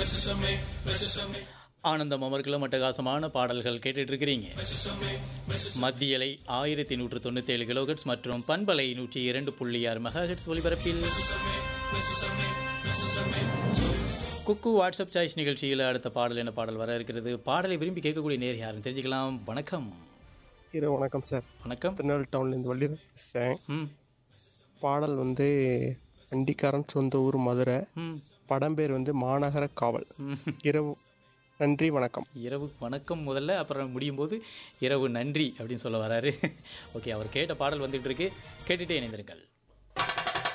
ஆனந்தம் அமர்கலம் அட்டகாசமான பாடல்கள் கேட்டுட்டு இருக்கிறீங்க மத்தியலை ஆயிரத்தி நூற்று தொண்ணூத்தி ஏழு கிலோஹெட்ஸ் மற்றும் பண்பலை நூற்றி இரண்டு புள்ளி ஆறு மெகாஹெட்ஸ் ஒலிபரப்பில் குக்கு வாட்ஸ்அப் சாய்ஸ் நிகழ்ச்சியில் அடுத்த பாடல் என்ன பாடல் வர இருக்கிறது பாடலை விரும்பி கேட்கக்கூடிய நேர் யாருன்னு தெரிஞ்சுக்கலாம் வணக்கம் இரவு வணக்கம் சார் வணக்கம் திருநெல்வேலி டவுன்லேருந்து வள்ளி பேசுகிறேன் ம் பாடல் வந்து வண்டிக்காரன் சொந்த ஊர் மதுரை ம் படம் பேர் வந்து மாநகர காவல் ம். இரவு நன்றி வணக்கம் இரவு வணக்கம் முதல்ல அப்புறம் முடியும் போது இரவு நன்றி அப்படின்னு சொல்ல வராரு ஓகே அவர் கேட்ட பாடல் வந்துட்டு இருக்கு கேட்டுட்டே இணைந்திருங்கள்